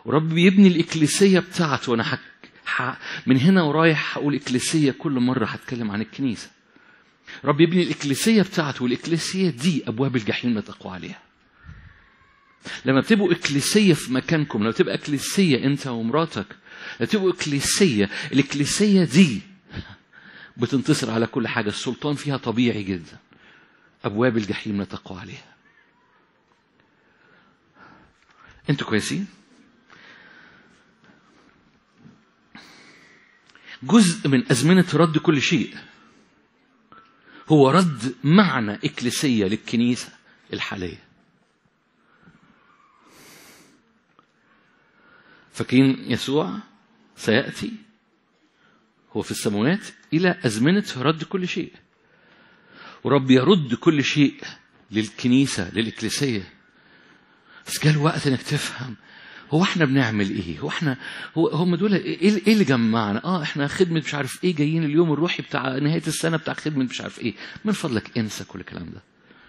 ورب بيبني الإكليسية بتاعته وأنا حك... ح... من هنا ورايح هقول إكليسية كل مرة هتكلم عن الكنيسة رب يبني الإكليسية بتاعته والإكليسية دي أبواب الجحيم لا تقوى عليها لما بتبقوا إكليسية في مكانكم لما تبقى إكليسية أنت ومراتك لما تبقوا إكليسية الإكليسية دي بتنتصر على كل حاجة السلطان فيها طبيعي جدا أبواب الجحيم لا تقوى عليها أنتوا كويسين؟ جزء من أزمنة رد كل شيء هو رد معنى إكليسية للكنيسة الحالية فاكرين يسوع سيأتي هو في السماوات إلى أزمنة رد كل شيء ورب يرد كل شيء للكنيسة للإكليسية بس جاء الوقت انك تفهم هو احنا بنعمل ايه؟ هو احنا هو هم دول ايه ايه اللي جمعنا؟ اه احنا خدمه مش عارف ايه جايين اليوم الروحي بتاع نهايه السنه بتاع خدمه مش عارف ايه، من فضلك انسى كل الكلام ده.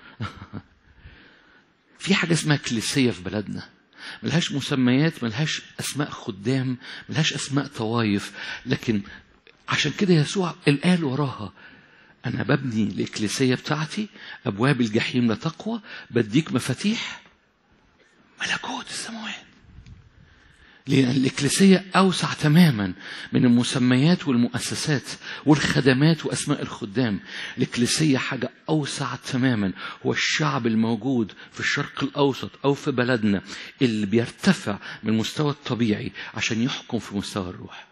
في حاجه اسمها كليسيه في بلدنا. ملهاش مسميات ملهاش اسماء خدام ملهاش اسماء طوايف لكن عشان كده يسوع قال وراها انا ببني الاكليسيه بتاعتي ابواب الجحيم لا تقوى بديك مفاتيح ملكوت السماوات لأن الإكليسية أوسع تماما من المسميات والمؤسسات والخدمات وأسماء الخدام الإكليسية حاجة أوسع تماما هو الشعب الموجود في الشرق الأوسط أو في بلدنا اللي بيرتفع من المستوى الطبيعي عشان يحكم في مستوى الروح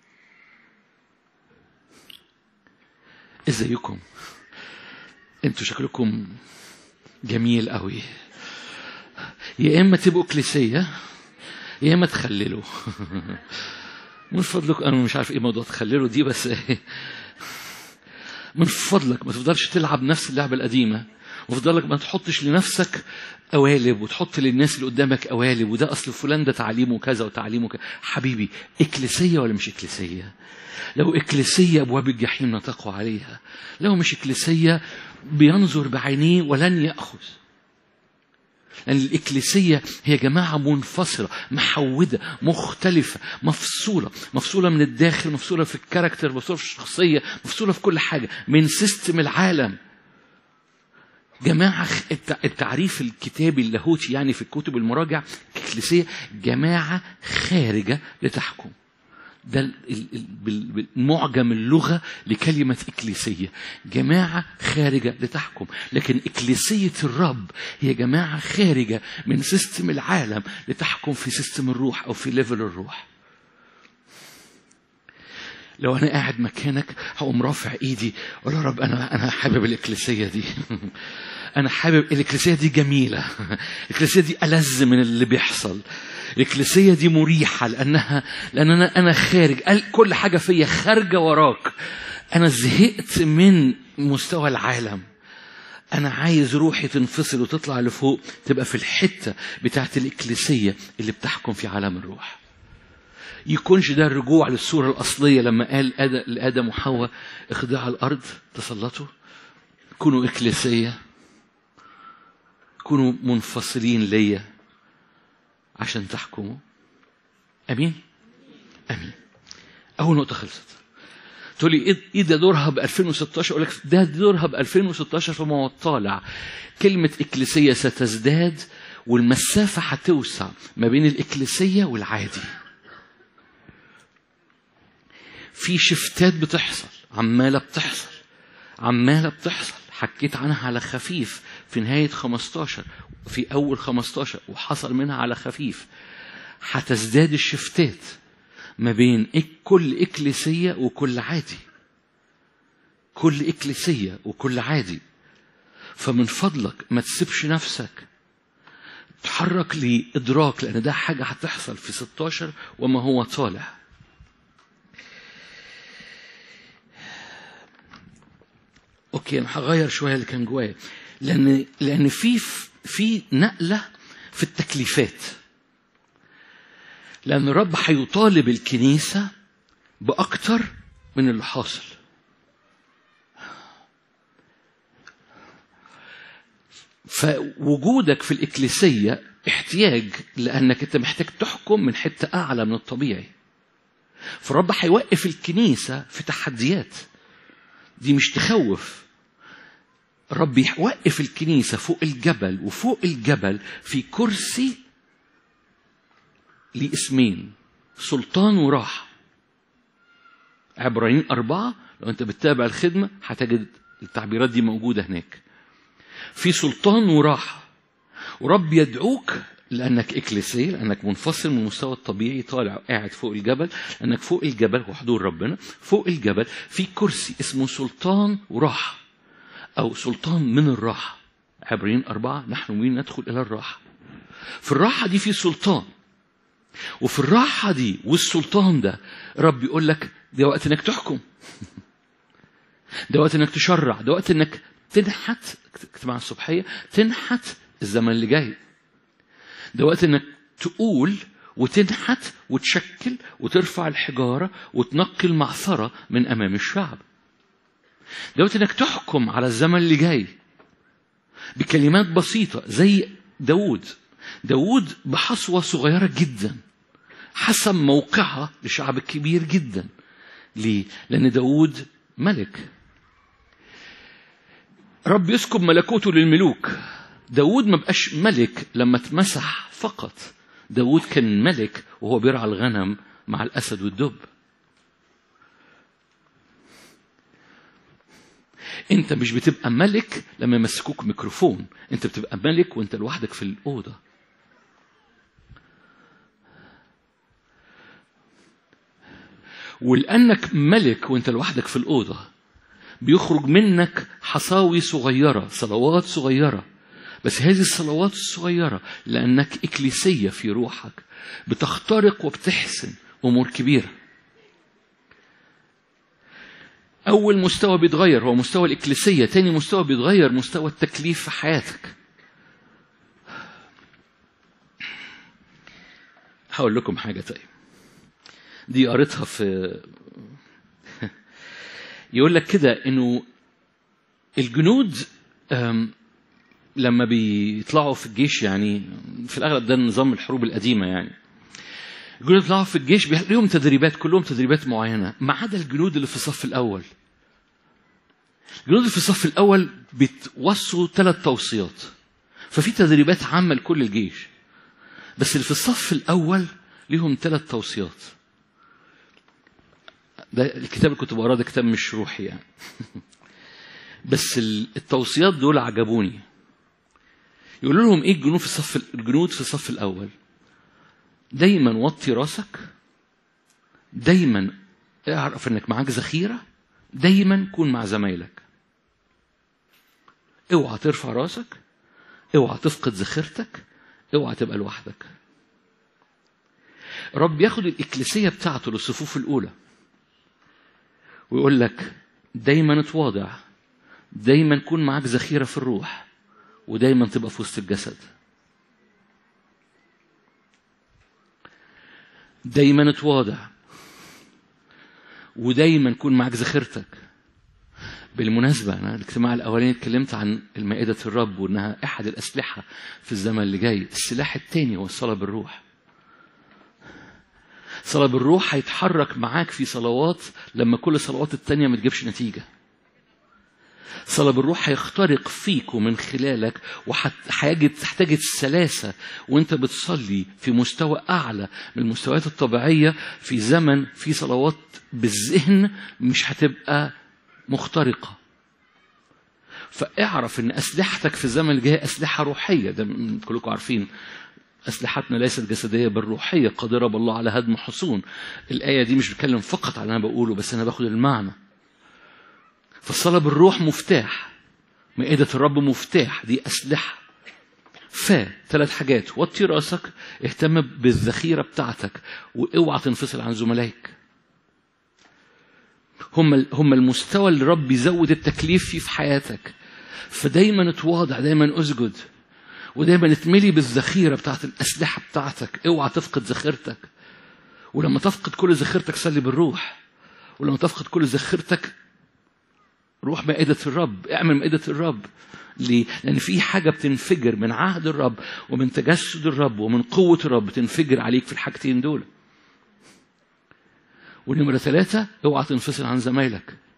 ازيكم انتوا شكلكم جميل قوي يا اما تبقوا كليسيه يا اما تخللوا من فضلك انا مش عارف ايه موضوع تخللوا دي بس من فضلك ما تفضلش تلعب نفس اللعبه القديمه وفضلك ما تحطش لنفسك قوالب وتحط للناس اللي قدامك قوالب وده اصل فلان ده تعليمه كذا وتعليمه كذا حبيبي اكليسيه ولا مش اكليسيه لو اكليسيه ابواب الجحيم لا تقوى عليها لو مش اكليسيه بينظر بعينيه ولن ياخذ لأن الإكليسية هي جماعة منفصلة محودة مختلفة مفصولة مفصولة من الداخل مفصولة في الكاركتر مفصولة في الشخصية مفصولة في كل حاجة من سيستم العالم جماعة التعريف الكتابي اللاهوتي يعني في الكتب المراجع الإكليسية جماعة خارجة لتحكم ده معجم اللغة لكلمة إكليسية جماعة خارجة لتحكم لكن إكليسية الرب هي جماعة خارجة من سيستم العالم لتحكم في سيستم الروح أو في ليفل الروح لو أنا قاعد مكانك هقوم رافع إيدي أقول يا رب أنا أنا حابب الإكليسية دي أنا حابب الإكليسية دي جميلة الإكليسية دي ألذ من اللي بيحصل الإكليسية دي مريحة لأنها لأن أنا أنا خارج كل حاجة فيا خارجة وراك أنا زهقت من مستوى العالم أنا عايز روحي تنفصل وتطلع لفوق تبقى في الحتة بتاعت الإكليسية اللي بتحكم في عالم الروح يكونش ده الرجوع للصورة الأصلية لما قال لآدم وحواء اخضعوا الأرض تسلطوا كونوا إكليسية كونوا منفصلين ليا عشان تحكموا امين امين اول نقطه خلصت تقول لي ايه ده دورها ب 2016 اقول لك ده دورها ب 2016 فما هو طالع كلمه اكليسيه ستزداد والمسافه هتوسع ما بين الاكليسيه والعادي في شفتات بتحصل عماله بتحصل عماله بتحصل حكيت عنها على خفيف في نهاية 15 في أول 15 وحصل منها على خفيف هتزداد الشفتات ما بين كل إكليسية وكل عادي كل إكليسية وكل عادي فمن فضلك ما تسيبش نفسك تحرك لإدراك لأن ده حاجة هتحصل في 16 وما هو طالع اوكي انا هغير شويه اللي كان جوايا لان لان في في نقله في التكليفات لان الرب هيطالب الكنيسه باكتر من اللي حاصل فوجودك في الإكليسية احتياج لأنك أنت محتاج تحكم من حتة أعلى من الطبيعي فالرب هيوقف الكنيسة في تحديات دي مش تخوف الرب يوقف الكنيسة فوق الجبل وفوق الجبل في كرسي ليه اسمين سلطان وراحة عبرانيين أربعة لو أنت بتتابع الخدمة هتجد التعبيرات دي موجودة هناك في سلطان وراحة ورب يدعوك لأنك إكليسي لأنك منفصل من المستوى الطبيعي طالع قاعد فوق الجبل لأنك فوق الجبل وحضور ربنا فوق الجبل في كرسي اسمه سلطان وراحة أو سلطان من الراحة عبرين أربعة نحن مين ندخل إلى الراحة في الراحة دي في سلطان وفي الراحة دي والسلطان ده رب يقول لك ده وقت انك تحكم ده وقت انك تشرع ده وقت انك تنحت اجتماع الصبحية تنحت الزمن اللي جاي ده وقت انك تقول وتنحت وتشكل وترفع الحجارة وتنقي المعثرة من أمام الشعب ده وقت انك تحكم على الزمن اللي جاي بكلمات بسيطة زي داود داود بحصوة صغيرة جدا حسم موقعها لشعب كبير جدا ليه؟ لأن داود ملك رب يسكب ملكوته للملوك داود ما بقاش ملك لما اتمسح فقط داود كان ملك وهو بيرعى الغنم مع الأسد والدب انت مش بتبقى ملك لما يمسكوك ميكروفون انت بتبقى ملك وانت لوحدك في الأوضة ولأنك ملك وانت لوحدك في الأوضة بيخرج منك حصاوي صغيرة صلوات صغيرة بس هذه الصلوات الصغيرة لأنك إكليسية في روحك بتخترق وبتحسن أمور كبيرة أول مستوى بيتغير هو مستوى الإكليسية تاني مستوى بيتغير مستوى التكليف في حياتك هقول لكم حاجة طيب دي قريتها في يقول لك كده انه الجنود لما بيطلعوا في الجيش يعني في الاغلب ده نظام الحروب القديمه يعني الجنود بيطلعوا في الجيش ليهم تدريبات كلهم تدريبات معينه ما عدا الجنود اللي في الصف الاول الجنود اللي في الصف الاول بيتوصوا ثلاث توصيات ففي تدريبات عامه لكل الجيش بس اللي في الصف الاول ليهم ثلاث توصيات ده الكتاب اللي كنت بقراه ده كتاب مش روحي يعني بس التوصيات دول عجبوني يقولوا لهم ايه الجنود في الصف الجنود في الصف الاول دايما وطي راسك دايما اعرف انك معاك ذخيره دايما كون مع زمايلك اوعى ترفع راسك اوعى تفقد ذخيرتك اوعى تبقى لوحدك رب ياخد الإكليسية بتاعته للصفوف الأولى ويقول لك دايما اتواضع دايما كون معاك ذخيرة في الروح ودايما تبقى في وسط الجسد دايما اتواضع ودايما كون معاك ذخيرتك بالمناسبة أنا الاجتماع الأولاني اتكلمت عن المائدة الرب وإنها أحد الأسلحة في الزمن اللي جاي السلاح التاني هو الصلاة بالروح صلاة بالروح هيتحرك معاك في صلوات لما كل الصلوات التانية ما تجيبش نتيجة صلاة بالروح هيخترق فيك ومن خلالك وهيجد تحتاج السلاسة وانت بتصلي في مستوى أعلى من المستويات الطبيعية في زمن في صلوات بالذهن مش هتبقى مخترقة فاعرف ان اسلحتك في الزمن اللي جاي اسلحه روحيه ده كلكم عارفين أسلحتنا ليست جسدية بل روحية قادرة بالله على هدم حصون الآية دي مي بتكلم فقط على اللي أنا بقوله بس أنا باخد المعنى فالصلاة بالروح مفتاح مائدة الرب مفتاح دي أسلحة ف ثلاث حاجات وطي راسك اهتم بالذخيرة بتاعتك واوعى تنفصل عن زملائك هم هم المستوى اللي رب يزود التكليف فيه في حياتك فدايما اتواضع دايما اسجد ودايما اتملي بالذخيره بتاعت الاسلحه بتاعتك اوعى تفقد ذخيرتك ولما تفقد كل ذخيرتك صلي بالروح ولما تفقد كل ذخيرتك روح مائدة الرب اعمل مائدة الرب ليه؟ لأن في حاجة بتنفجر من عهد الرب ومن تجسد الرب ومن قوة الرب بتنفجر عليك في الحاجتين دول ونمرة ثلاثة اوعى تنفصل عن زمايلك